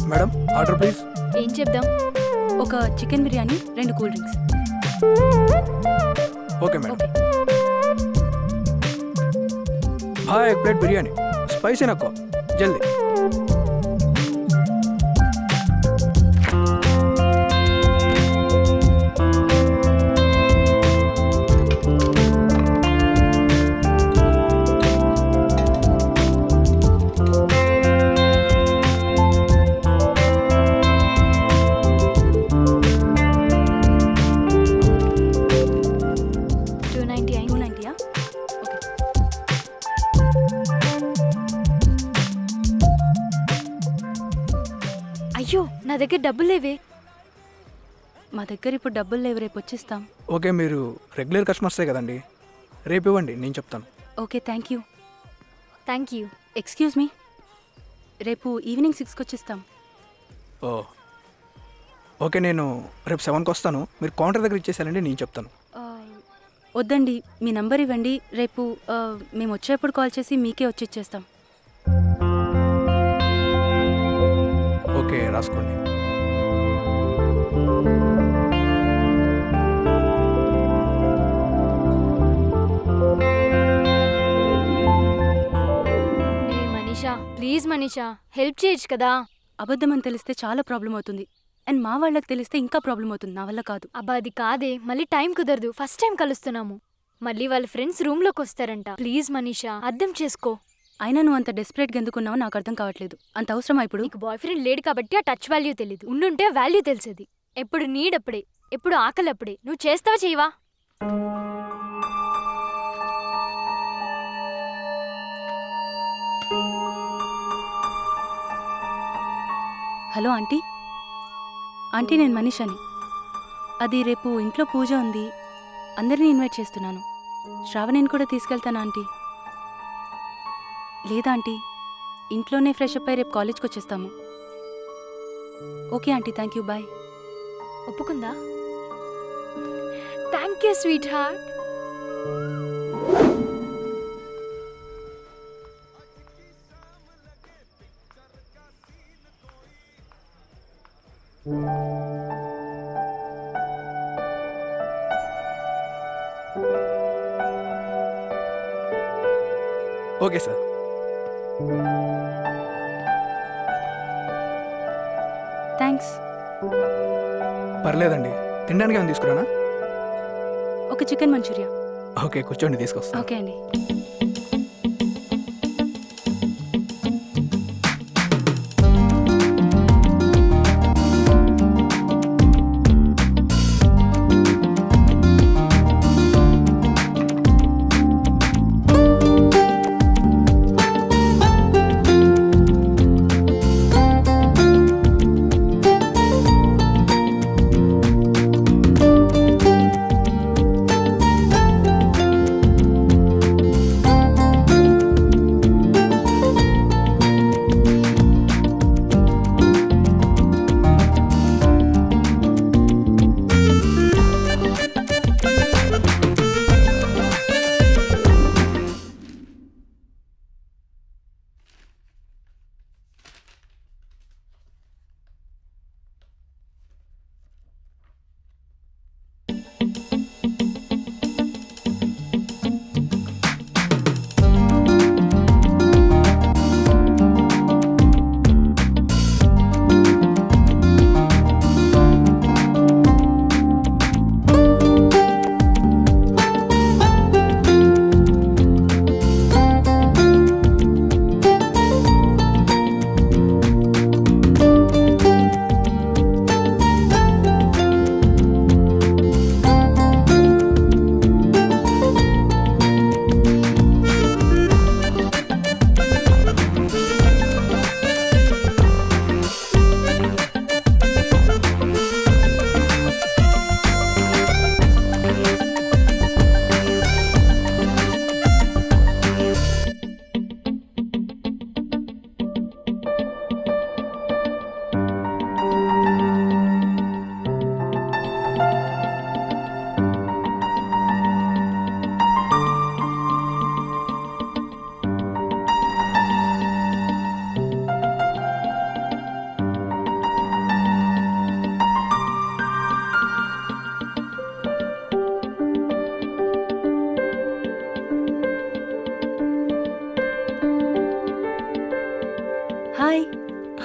madam order please ఏం చెప్దాం ఒక చికెన్ బిర్యానీ రెండు cool drinks okay madam okay हाँ एक प्लेट बिरयानी स्पाइसी नको जल्दी టూ నైంటీ టూ అయింది నైంటీయా ఓకే అయ్యో నా దగ్గర డబ్బులు లేవే మా దగ్గర ఇప్పుడు డబ్బులు లేవు రేపు వచ్చిస్తాం ఓకే మీరు రెగ్యులర్ కస్టమర్సే కదండి రేపు ఇవ్వండి నేను చెప్తాను okay thank you thank you excuse me రేపు ఈవినింగ్ సిక్స్కి వచ్చిస్తాం ఓ ఓకే నేను రేపు సెవెన్కి వస్తాను మీరు కౌంటర్ దగ్గర ఇచ్చేసారండి నేను చెప్తాను ఆ, వద్దండి మీ నంబర్ ఇవ్వండి రేపు ఆ, మేము వచ్చేప్పుడు కాల్ చేసి మీకే వచ్చి ఇచ్చేస్తాం ఓకే రాసుకోండి ఏ మనీషా ప్లీజ్ మనీషా హెల్ప్ చేయొచ్చు కదా అబద్ధం అని తెలిస్తే చాలా ప్రాబ్లం అవుతుంది అండ్ మా వాళ్ళకి తెలిస్తే ఇంకా ప్రాబ్లం అవుతుంది నా వల్ల కాదు అబ్బా అది కాదే మళ్ళీ టైం కుదరదు ఫస్ట్ టైం కలుస్తున్నాము మళ్ళీ వాళ్ళ ఫ్రెండ్స్ రూమ్ లోకి వస్తారంట ప్లీజ్ మనీషా అర్థం చేసుకో అయినా నువ్వు అంత డెస్పరేట్గా ఎందుకున్నావో నాకు అర్థం కావట్లేదు అంత అవసరమా ఇప్పుడు నీకు బాయ్ ఫ్రెండ్ లేడు కాబట్టి ఆ టచ్ వాల్యూ తెలియదు ఉండుంటే వాల్యూ తెలిసేది ఎప్పుడు నీడ్ అప్పుడే ఎప్పుడు ఆకలి అప్పుడే నువ్వు చేస్తావా చేయవా హలో ఆంటీ ఆంటీ నేను మనీషాని అది రేపు ఇంట్లో పూజ ఉంది అందరినీ ఇన్వైట్ చేస్తున్నాను శ్రావణిని కూడా తీసుకెళ్తాను ఆంటీ లేదా ఆంటీ ఇంట్లోనే ఫ్రెష్ అప్ అయి రేపు కాలేజ్కి వచ్చేస్తాము okay aunty thank you bye ఒప్పుకుందా thank you sweetheart okay sir thanks పర్లేదండి తినడానికి ఏమైనా తీసుకురానా ఒక చికెన్ మంచూరియా ఓకే కూర్చోండి తీసుకొస్తాను ఓకే అండి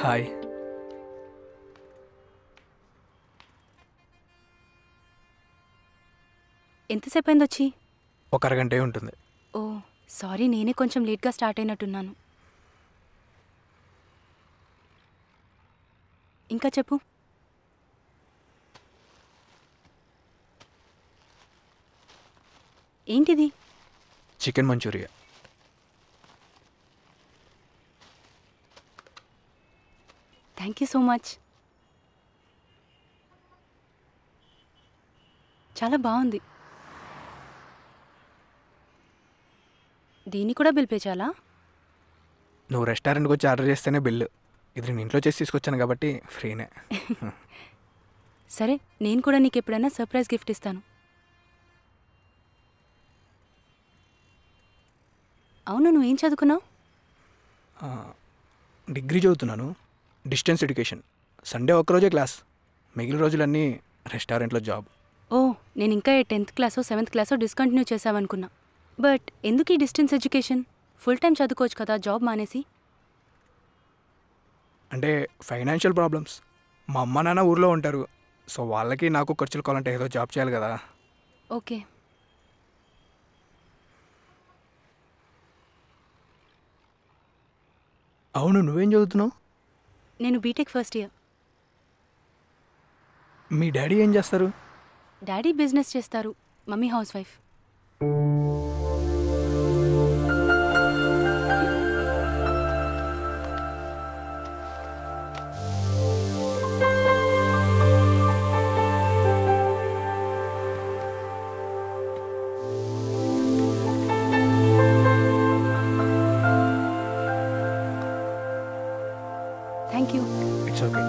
హాయ్ ఎంతసేపు అయింది వచ్చి ఒక అరగంటే ఉంటుంది ఓ సారీ నేనే కొంచెం లేట్గా స్టార్ట్ అయినట్టున్నాను ఇంకా చెప్పు ఏంటిది chicken manchurian thank you so much చాలా బాగుంది దీన్ని కూడా బిల్ పే చేయాలా నువ్వు రెస్టారెంట్కి వచ్చి ఆర్డర్ చేస్తేనే బిల్లు ఇది నేను ఇంట్లో చేసి తీసుకొచ్చాను కాబట్టి ఫ్రీనే సరే నేను కూడా నీకు ఎప్పుడైనా సర్ప్రైజ్ గిఫ్ట్ ఇస్తాను అవును నువ్వేం చదువుకున్నావు ఆ, డిగ్రీ చదువుతున్నాను డిస్టెన్స్ ఎడ్యుకేషన్ సండే ఒక్కరోజే క్లాస్ మిగిలిన రోజులన్నీ రెస్టారెంట్లో జాబ్ ఓ నేను ఇంకా టెన్త్ క్లాసో సెవెంత్ క్లాసో డిస్కంటిన్యూ చేసావనుకున్నా బట్ ఎందుకు ఈ డిస్టెన్స్ ఎడ్యుకేషన్ ఫుల్ టైం చదువుకోవచ్చు కదా జాబ్ మానేసి అంటే ఫైనాన్షియల్ ప్రాబ్లమ్స్ మా అమ్మ నాన్న ఊర్లో ఉంటారు సో వాళ్ళకి నాకు ఖర్చులు కావాలంటే ఏదో జాబ్ చేయాలి కదా ఓకే అవును నువ్వేం చదువుతున్నావు నేను బీటెక్ ఫస్ట్ ఇయర్ మీ డాడీ ఏం చేస్తారు డాడీ బిజినెస్ చేస్తారు mummy housewife thank you it's okay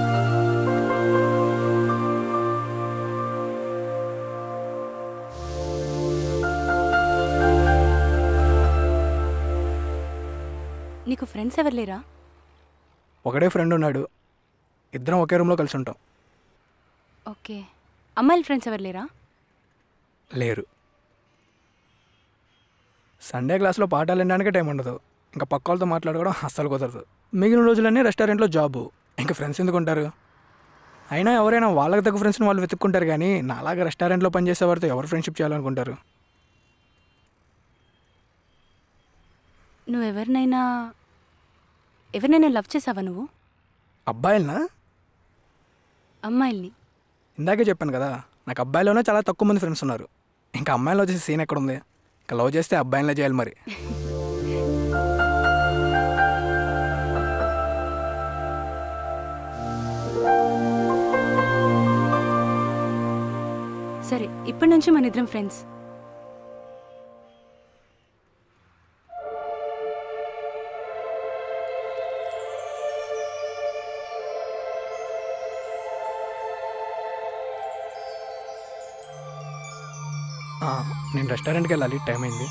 నీకు ఫ్రెండ్స్ ఎవరు లేరా ఒకడే ఫ్రెండ్ ఉన్నాడు ఇద్దరం ఒకే రూమ్లో కలిసి ఉంటాం ఓకే అమ్మాయిల ఫ్రెండ్స్ ఎవరు లేరా లేరు సండే క్లాస్లో పాఠాలు వినడానికే టైం ఉండదు ఇంకా పక్క వాళ్ళతో మాట్లాడుకోవడం అస్సలు కుదరదు మిగిలిన రోజులన్నీ రెస్టారెంట్లో జాబు ఇంకా ఫ్రెండ్స్ ఎందుకు ఉంటారు అయినా ఎవరైనా వాళ్ళకి తగ్గ ఫ్రెండ్స్ని వాళ్ళు వెతుక్కుంటారు కానీ నాలాగా రెస్టారెంట్లో పనిచేసే వారితో ఎవరు ఫ్రెండ్షిప్ చేయాలనుకుంటారు నువ్వు ఎవరినైనా ఎవరినైనా లవ్ చేసావా నువ్వు అబ్బాయిలనా అమ్మాయిల్ని ఇందాకే చెప్పాను కదా నాకు అబ్బాయిలోనే చాలా తక్కువ మంది ఫ్రెండ్స్ ఉన్నారు ఇంకా అమ్మాయిలో వచ్చేసి సీన్ ఎక్కడ ఉంది ఇంకా లవ్ చేస్తే అబ్బాయిలనే చేయాలి మరి సరే ఇప్పటి నుంచి మన ఇద్దరం ఫ్రెండ్స్ ఆ, నేను రెస్టారెంట్కి వెళ్ళాలి టైం అయింది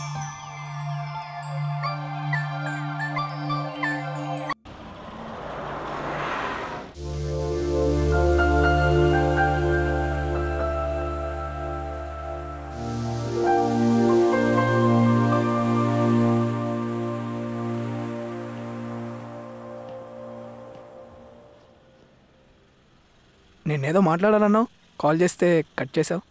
నేనేదో మాట్లాడాలన్నావు కాల్ చేస్తే కట్ చేసావు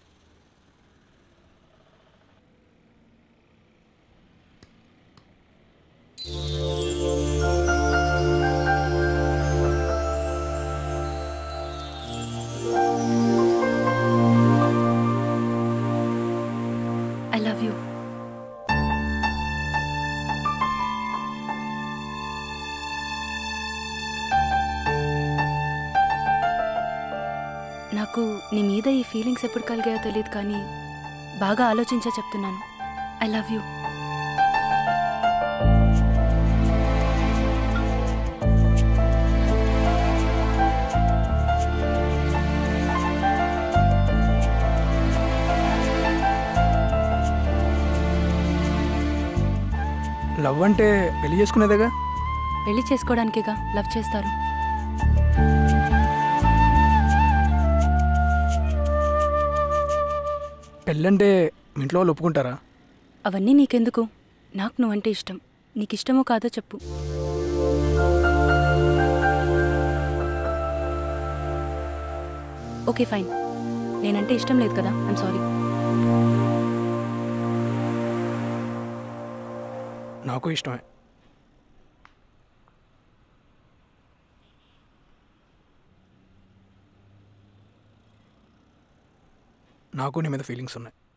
ఐ లవ్ యూ నాకు నీ మీద ఈ ఫీలింగ్స్ ఎప్పుడు కలిగాయో తెలియదు కానీ బాగా ఆలోచించా చెప్తున్నాను ఐ లవ్ యూ లవ్ అంటే పెళ్లి చేసుకునేదేగా పెళ్లి చేసుకోవడానికేగా లవ్ చేస్తారు పెళ్ళంటే మీ ఇంట్లో వాళ్ళు ఒప్పుకుంటారా అవన్నీ నీకెందుకు నాకు నువ్వంటే ఇష్టం నీకు ఇష్టమో కాదో చెప్పు ఓకే ఫైన్ నేనంటే ఇష్టం లేదు కదా ఐమ్ సారీ నాకు ఇష్టమే నాకు నీ మీద ఫీలింగ్స్ ఉన్నాయి